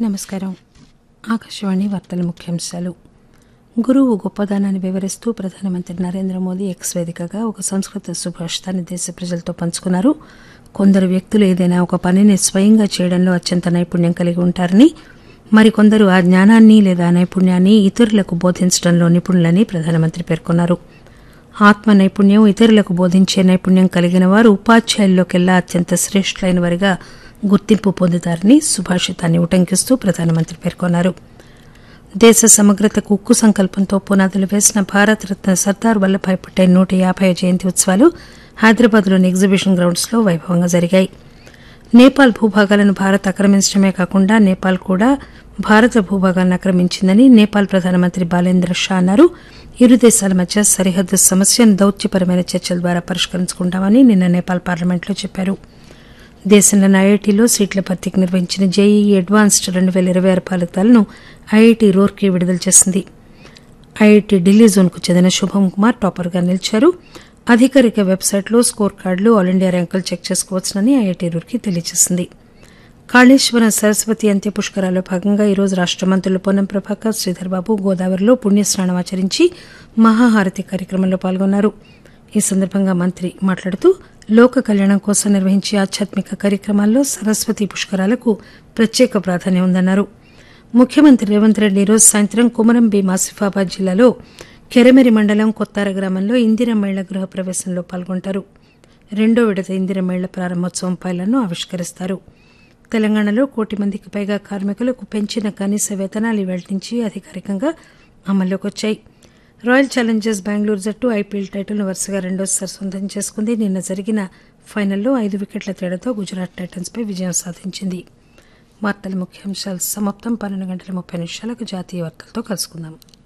నమస్కారం ఆకాశవాణి వార్తల ముఖ్యాంశాలు గురువు గొప్పదనాన్ని వివరిస్తూ ప్రధానమంత్రి నరేంద్ర మోదీ ఎక్స్ వేదికగా ఒక సంస్కృత సుభాషితాన్ని దేశ ప్రజలతో పంచుకున్నారు కొందరు వ్యక్తులు ఏదైనా ఒక పనిని స్వయంగా చేయడంలో అత్యంత నైపుణ్యం కలిగి ఉంటారని మరికొందరు ఆ జ్ఞానాన్ని లేదా నైపుణ్యాన్ని ఇతరులకు బోధించడంలో నిపుణులని ప్రధానమంత్రి పేర్కొన్నారు ఆత్మ నైపుణ్యం ఇతరులకు బోధించే నైపుణ్యం కలిగిన వారు ఉపాధ్యాయుల్లోకెల్లా అత్యంత శ్రేష్ఠులైన వారిగా గుర్తింపు పొందుతారని సుభాషితాన్ని ఉటంకిస్తూ ప్రధానమంత్రి పేర్కొన్నారు దేశ సమగ్రతకు ఉక్కు సంకల్పంతో పునాదులు వేసిన భారతరత్న సర్దార్ వల్లభాయ్ పటేల్ నూట యాభై జయంతి ఉత్సవాలు హైదరాబాద్లోని ఎగ్జిబిషన్ గ్రౌండ్స్లో వైభవంగా జరిగాయి నేపాల్ భూభాగాలను భారత్ ఆక్రమించడమే కాకుండా నేపాల్ కూడా భారత భూభాగాలను ఆక్రమించిందని నేపాల్ ప్రధానమంత్రి బాలేంద్ర షా అన్నారు ఇరు దేశాల మధ్య సరిహద్దు సమస్యను దౌత్యపరమైన చర్చల ద్వారా పరిష్కరించుకుంటామని నిన్న నేపాల్ పార్లమెంట్లో చెప్పారు దేశంలోని ఐఐటీలో సీట్ల భర్తీకి నిర్వహించిన జేఈఈ అడ్వాన్స్డ్ రెండు పేల ఇరవై ఆరు ఫలితాలను ఐఐటీ రూర్కీ విడుదల చేసింది ఐఐటీ ఢిల్లీ జోన్కు చెందిన శుభం కుమార్ టాపర్గా నిలిచారు అధికారిక వెబ్సైట్లో స్కోర్ కార్డులు ఆల్ ఇండియా ర్యాంకులు చెక్ చేసుకోవచ్చునని ఐఐటీ రూర్కీ తెలియజేసింది కాళేశ్వరం సరస్వతి అంత్య పుష్కరాల్లో భాగంగా ఈరోజు రాష్ట మంత్రులు పొన్నం ప్రభాకర్ శ్రీధర్ బాబు గోదావరిలో పుణ్యస్నానం ఆచరించి మహాహారతి కార్యక్రమంలో పాల్గొన్నారు ఈ సందర్భంగా మంత్రి మాట్లాడుతూ లోక కళ్యాణం కోసం నిర్వహించే ఆధ్యాత్మిక కార్యక్రమాల్లో సరస్వతి పుష్కరాలకు ప్రత్యేక ప్రాధాన్యం ఉందన్నారు ముఖ్యమంత్రి రేవంత్ రెడ్డి ఈరోజు సాయంత్రం కుమరం భీం ఆసిఫాబాద్ జిల్లాలో కెరమెరి మండలం కొత్తార గ్రామంలో ఇందిరమేళ్ల గృహ ప్రవేశంలో పాల్గొంటారు రెండో విడత ఇందిరమేళ్ల ప్రారంభోత్సవం పైలను ఆవిష్కరిస్తారు తెలంగాణలో కోటి మందికి పైగా కార్మికులకు పెంచిన కనీస వేతనాలు ఇవాళ నుంచి అధికారికంగా అమల్లోకి వచ్చాయి రాయల్ ఛాలెంజర్స్ బెంగళూరు జట్టు ఐపీఎల్ టైటిల్ను వరుసగా రెండోసారి సొంతం చేసుకుంది నిన్న జరిగిన ఫైనల్లో ఐదు వికెట్ల తేడాతో గుజరాత్ టైటన్స్పై విజయం సాధించింది వార్తల ముఖ్యాంశాలు సమాప్తం పన్నెండు గంటల ముప్పై నిమిషాలకు జాతీయ వార్తలతో కలుసుకుందాం